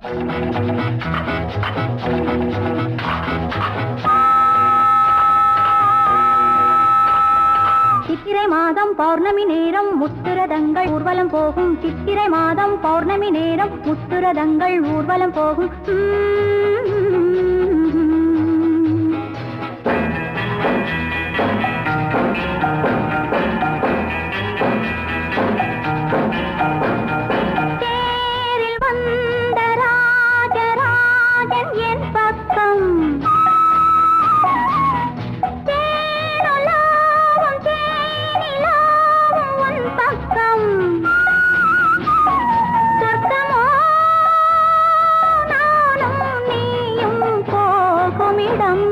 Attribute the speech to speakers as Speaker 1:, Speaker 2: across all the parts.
Speaker 1: சித்திரை மாதம் பௌர்ணமி நேரம் முத்துரதங்கள் ஊர்வலம் போகும் சித்திரை மாதம் பௌர்ணமி நேரம் முத்துரதங்கள் ஊர்வலம் போகும் உம். தேரில் வந்த ராஜராஜன் என் பக்கம் தேனுலாவும் தேனிலாவும் உன் பக்கம் சொர்க்கமோ நானும் நீயும் போகுமிடம்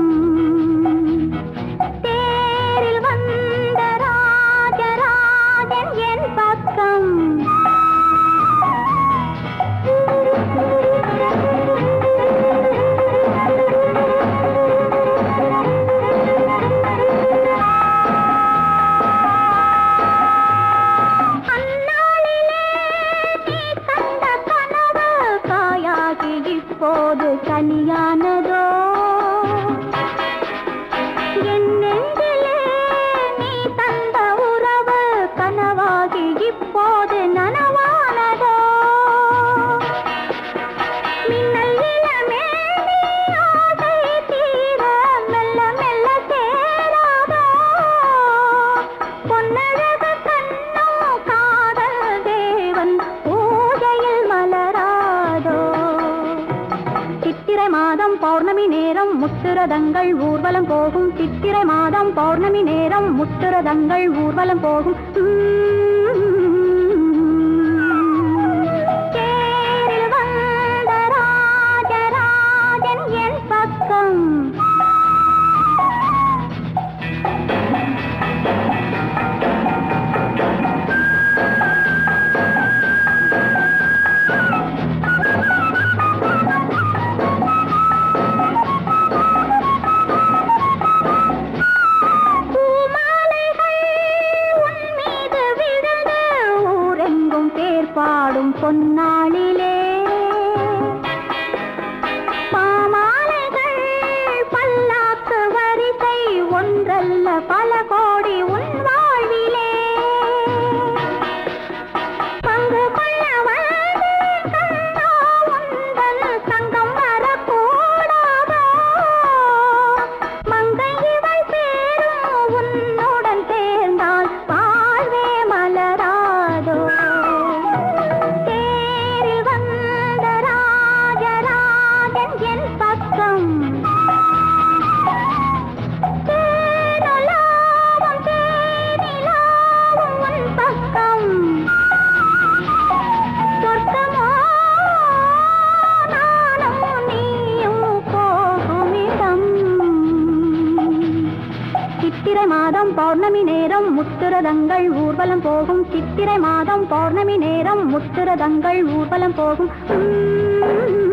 Speaker 1: தேரில் வந்த ராஜராஜன் என் பக்கம் அந்நாளிலே நீ கண்ட கனவு காயாகி இப்போது கனியானதோ என் நெஞ்சிலே நீ தந்த உறவு கனவாகி இப்போது நனவானதோ மின்னல் இளமே நீ ஆசை தீர மெல்ல மெல்ல சேராதோ பொன்னழகு கண்ணோ காதல் தேவன் பூஜையில் மலராதோ சித்திரை மாதம் பௌர்ணமி நேரம் முத்துரதங்கள் ஊர்வலம் போகும் சித்திரை மாதம் பௌர்ணமி நேரம் முத்துரதங்கள் ஊர்வலம் போகும் தேரில் வந்த ராஜராஜன் என் பக்கம் பூமாலைகள் உன் மீது விழுந்து ஊரெங்கும் பேர் பாடும் பொன்னாளிலே பாமாலைகள் பல்லாக்கு வரிசை ஒன்றல்ல பல கோடி உன் வாழ்விலே பங்கு கொள்ள வந்தேன் கண்ணா உந்தன் சங்கம் வரக்கூடாதோ மங்கை இவள் பேரும் உன்னுடன் சேர்ந்தால் வாழ்வே மலராதோ தேரில் வந்த ராஜராஜன் என் பக்கம் தேனுலாவும் தேனிலாவும் உன் பக்கம் சொர்க்கமோ நானும் நீயும் போகுமிடம் சித்திரை மாதம் பௌர்ணமி நேரம் முத்துரதங்கள் ஊர்வலம் போகும் சித்திரை மாதம் பௌர்ணமி நேரம் முத்துரதங்கள் ஊர்வலம் போகும் உம்.